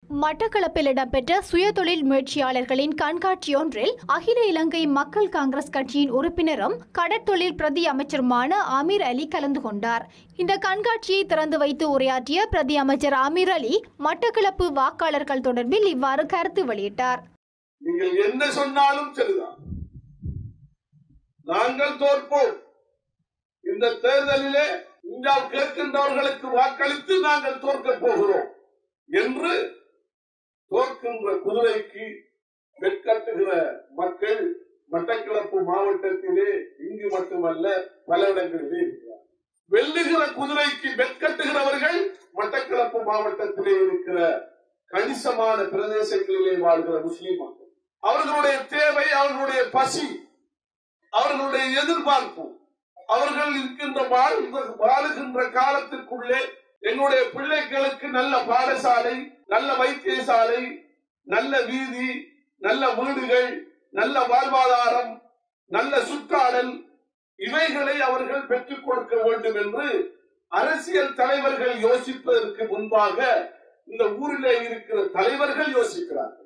மட்டக்களப்பில் இடம்பெற்ற சுயதொழில் முயற்சியாளர்களின் கண்காட்சியொன்றில் அகில இலங்கை மக்கள் காங்கிரஸ் கட்சியின் உறுப்பினரும் கடற்தொழில் பிரதி அமைச்சருமான அமீர் அலி கலந்து கொண்டார் இந்த கண்காட்சியை திறந்து வைத்து உரையாற்றிய பிரதி அமைச்சர் அமீர் அலி மட்டக்களப்பு வாக்காளர்கள் தொடர்பில் இவ்வாறு கருத்து வெளியிட்டார் நீங்கள் என்ன சொன்னாலும் சரிதான் நாங்கள் தோற்போம் இந்த தேர்தலிலே நீங்கள் கேட்கின்றவர்களுக்கு வாக்களித்து நாங்கள் தோற்க போகிறோம் என்று தோற்கின்ற குதிரைக்கு வெட்கட்டுகிற மக்கள் மட்டக்களப்பு மாவட்டத்திலே இங்கு மட்டுமல்ல பல இடங்களிலே இருக்கிறார் வெல்லுகிற குதிரைக்கு வெட்கட்டுகிறவர்கள் மட்டக்களப்பு மாவட்டத்திலே இருக்கிற கணிசமான பிரதேசங்களிலே வாழ்கிற முஸ்லிம் மக்கள் அவர்களுடைய தேவை அவர்களுடைய பசி அவர்களுடைய எதிர்பார்ப்பு அவர்கள் இருக்கின்ற வாழ்கின்ற வாழுகின்ற காலத்திற்குள்ளே எங்களுடைய பிள்ளைகளுக்கு நல்ல பாடசாலை நல்ல வைத்தியசாலை நல்ல வீதி நல்ல வீடுகள் நல்ல வாழ்வாதாரம் நல்ல சுற்றாடல் இவைகளை அவர்கள் பெற்றுக் கொடுக்க வேண்டும் என்று அரசியல் தலைவர்கள் யோசிப்பதற்கு முன்பாக இந்த ஊரிலே இருக்கிற தலைவர்கள் யோசிக்கிறார்கள்